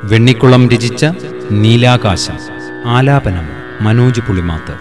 വെണ്ണിക്കുളം രചിച്ച നീലാകാശം ആലാപനം മനോജ് പുളിമാത്ത്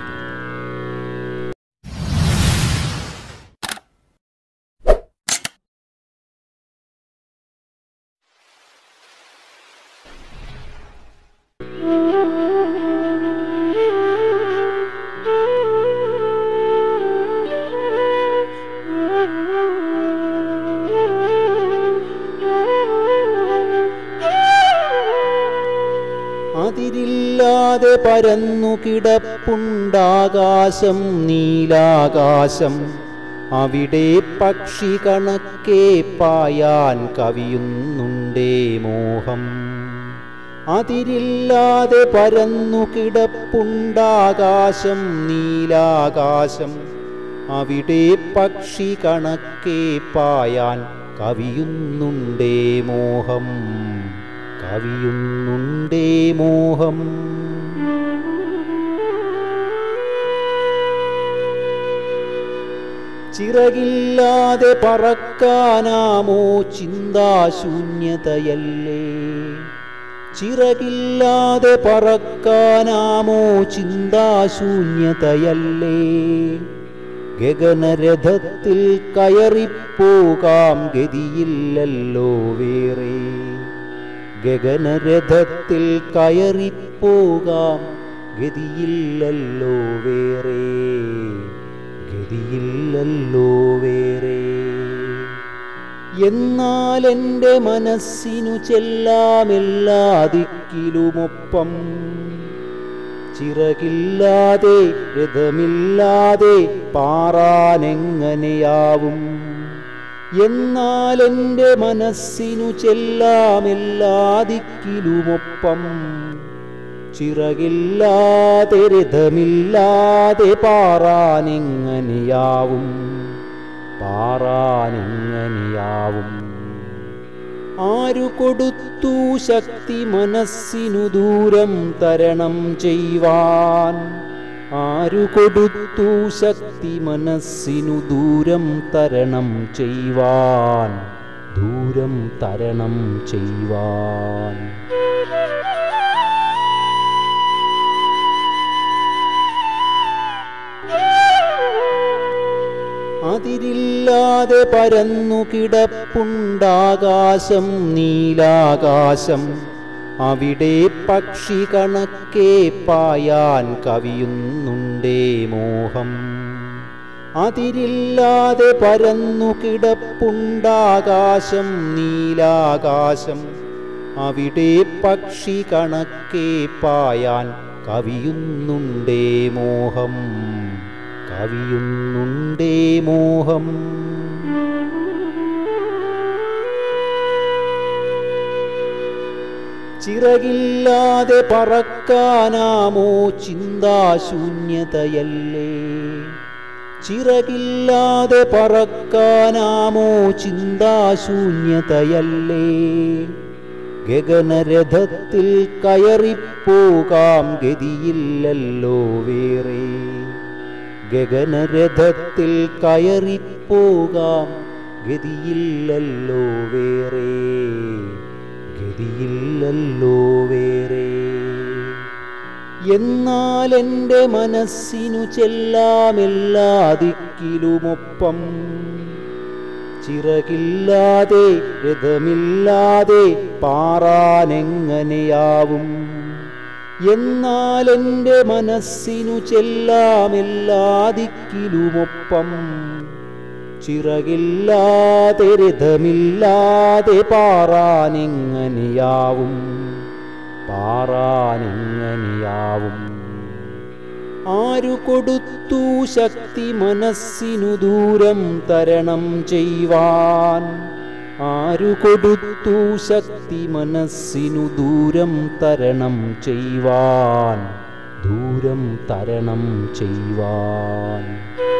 അതിരില്ലാതെ പരന്നു കിടപ്പുണ്ടാകാശം നീലാകാശം അവിടെ പക്ഷി കണക്കെ പായാൻ കവിയുന്നുണ്ടേ മോഹം അതിരില്ലാതെ പരന്നു കിടപ്പുണ്ടാകാശം നീലാകാശം അവിടെ പക്ഷി കണക്കെ പായാൻ കവിയുന്നുണ്ടേ മോഹം കവിയുന്നുണ്ടേ മോഹം ചിറകില്ലാതെ പറക്കാനാമോ ചിന്താശൂന്യതയല്ലേ ചിറകില്ലാതെ പറക്കാനാമോ ചിന്താശൂന്യതയല്ലേ ഗഗനരഥത്തിൽ കയറിപ്പോകാം ഗതിയില്ലല്ലോ വേറെ ഗഗനരഥത്തിൽ കയറിപ്പോകാം ഗതിയില്ലല്ലോ വേറെ ഗതിയില്ലല്ലോ വേറെ എന്നാൽ എൻ്റെ മനസ്സിനു ചെല്ലാമെല്ലാ ദിക്കിലുമൊപ്പം ചിറകില്ലാതെ രഥമില്ലാതെ പാറാനെങ്ങനെയാവും എന്നാൽ എൻ്റെ മനസ്സിനു ചെല്ലാമെല്ലാ ദിക്കിലുമൊപ്പം ചിറകില്ലാതെ രഥമില്ലാതെ പാറാനെങ്ങനെയാവും പാറാനെങ്ങനെയാവും ആരു കൊടുത്തു ശക്തി മനസ്സിനു ദൂരം തരണം ചെയ്യുവാൻ ആരു കൊടുത്തു ശക്തി മനസ്സിനു ദൂരം തരണം ചെയ്യുവാൻ ദൂരം തരണം ചെയ്യുവാൻ അതിരില്ലാതെ പരന്നു കിടപ്പുണ്ടാകാശം നീലാകാശം അവിടെ പക്ഷി കണക്കെ പായാൻ കവിയുന്നുണ്ടേ മോഹം അതിരില്ലാതെ പരന്നു കിടപ്പുണ്ടാകാശം നീലാകാശം അവിടെ പക്ഷി കണക്കെ പായാൻ കവിയുന്നുണ്ടേ മോഹം കവിയുന്നുണ്ടേ മോഹം ചിറകില്ലാതെ പറക്കാനാമോ ചിന്താശൂന്യതയല്ലേ ചിറകില്ലാതെ പറക്കാനാമോ ചിന്താശൂന്യതയല്ലേ ഗഗനരഥത്തിൽ കയറിപ്പോകാം ഗതിയില്ലല്ലോ വേറെ ഗഗനരഥത്തിൽ കയറിപ്പോകാം ഗതിയില്ലല്ലോ വേറെ ഗതിയില്ലല്ലോ വേറെ എന്നാൽ എൻ്റെ മനസ്സിനു ചെല്ലാമെല്ലാ ദിക്കിലുമൊപ്പം ചിറകില്ലാതെ രഥമില്ലാതെ പാറാനെങ്ങനെയാവും എന്നാൽ എൻ്റെ മനസ്സിനു ചെല്ലാമെല്ലാ ദിക്കിലുമൊപ്പം ചിറകില്ലാതെ രഥമില്ലാതെ പാറാനെങ്ങനെയാവും പാറാനെങ്ങനെയാവും ആരു കൊടുത്തു ശക്തി മനസ്സിനു ദൂരം തരണം ചെയ്യുവാൻ ആരു കൊടുത്തു ശക്തി മനസ്സിനു ദൂരം തരണം ചെയ്യുവാൻ ദൂരം തരണം ചെയ്യുവാൻ